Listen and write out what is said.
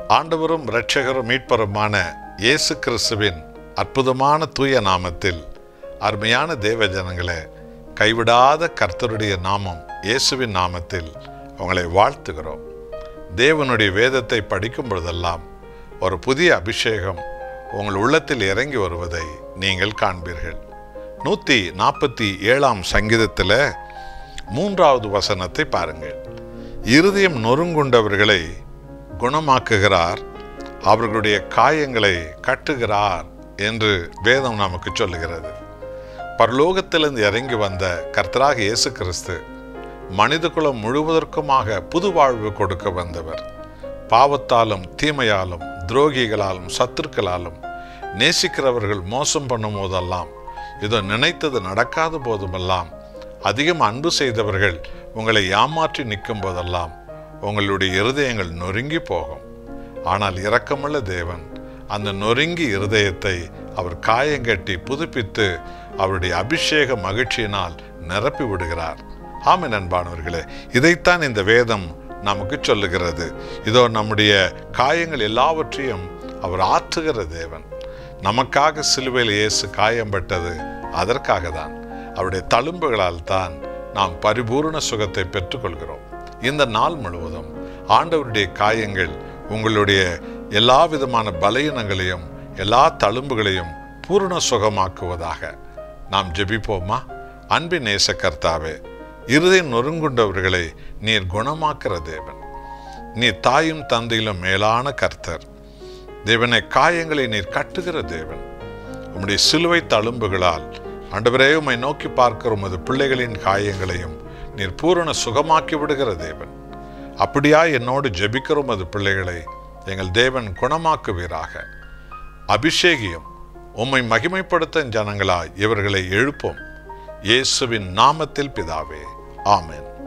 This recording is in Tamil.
ஆண்டவரும் இரட்சகரும் மீட்பருமான இயேசு கிறிஸ்துவின் அற்புதமான தூய நாமத்தில் அருமையான தேவ ஜனங்களே கைவிடாத கர்த்தருடைய நாமம் இயேசுவின் நாமத்தில் உங்களை வாழ்த்துகிறோம் தேவனுடைய வேதத்தை படிக்கும் பொழுதெல்லாம் ஒரு புதிய அபிஷேகம் உங்கள் உள்ளத்தில் இறங்கி வருவதை நீங்கள் காண்பீர்கள் நூற்றி நாற்பத்தி ஏழாம் சங்கீதத்தில் மூன்றாவது வசனத்தை பாருங்கள் இருதயம் நொறுங்குண்டவர்களை குணமாக்குகிறார் அவர்களுடைய காயங்களை கட்டுகிறார் என்று வேதம் நமக்கு சொல்லுகிறது பரலோகத்திலிருந்து இறங்கி வந்த கர்த்தராக இயேசு கிறிஸ்து மனிதகுலம் முழுவதற்குமாக புது வாழ்வு கொடுக்க வந்தவர் பாவத்தாலும் தீமையாலும் துரோகிகளாலும் சத்துருக்களாலும் நேசிக்கிறவர்கள் மோசம் பண்ணும் போதெல்லாம் இதோ நினைத்தது நடக்காத போதுமெல்லாம் அதிகம் அன்பு செய்தவர்கள் உங்களை ஏமாற்றி நிற்கும் போதெல்லாம் உங்களுடைய இருதயங்கள் நொறுங்கி போகும் ஆனால் இரக்கமுள்ள தேவன் அந்த நொறுங்கி இருதயத்தை அவர் காயங்கட்டி புதுப்பித்து அவருடைய அபிஷேக மகிழ்ச்சியினால் நிரப்பி விடுகிறார் ஆமென் அன்பானவர்களே இதைத்தான் இந்த வேதம் நமக்கு சொல்லுகிறது இதோ நம்முடைய காயங்கள் எல்லாவற்றையும் அவர் ஆற்றுகிற தேவன் நமக்காக சிலுவையில் இயேசு காயம்பட்டது அதற்காக தான் அவருடைய தழும்புகளால் தான் நாம் பரிபூர்ண சுகத்தை பெற்றுக்கொள்கிறோம் இந்த நாள் முழுவதும் ஆண்டவருடைய காயங்கள் உங்களுடைய எல்லா விதமான பலவீனங்களையும் எல்லா தழும்புகளையும் பூர்ண சுகமாக்குவதாக நாம் ஜெபிப்போமா அன்பின் நேச கர்த்தாவே இருதயம் நொறுங்குண்டவர்களை நீர் குணமாக்குற தேவன் நீர் தாயும் தந்தையிலும் மேலான கர்த்தர் தேவனை காயங்களை நீர் கட்டுகிற தேவன் உம்முடைய சிலுவை தழும்புகளால் ஆண்டவரே உம்மை நோக்கி பார்க்கிற உமது பிள்ளைகளின் காயங்களையும் நீர் பூரண சுகமாக்கி விடுகிற தேவன் அப்படியா என்னோடு ஜெபிக்கிற உமது பிள்ளைகளை எங்கள் தேவன் குணமாக்குவீராக அபிஷேகியும் உம்மை மகிமைப்படுத்த ஜனங்களாய் இவர்களை எழுப்போம் இயேசுவின் நாமத்தில் பிதாவே ஆமென்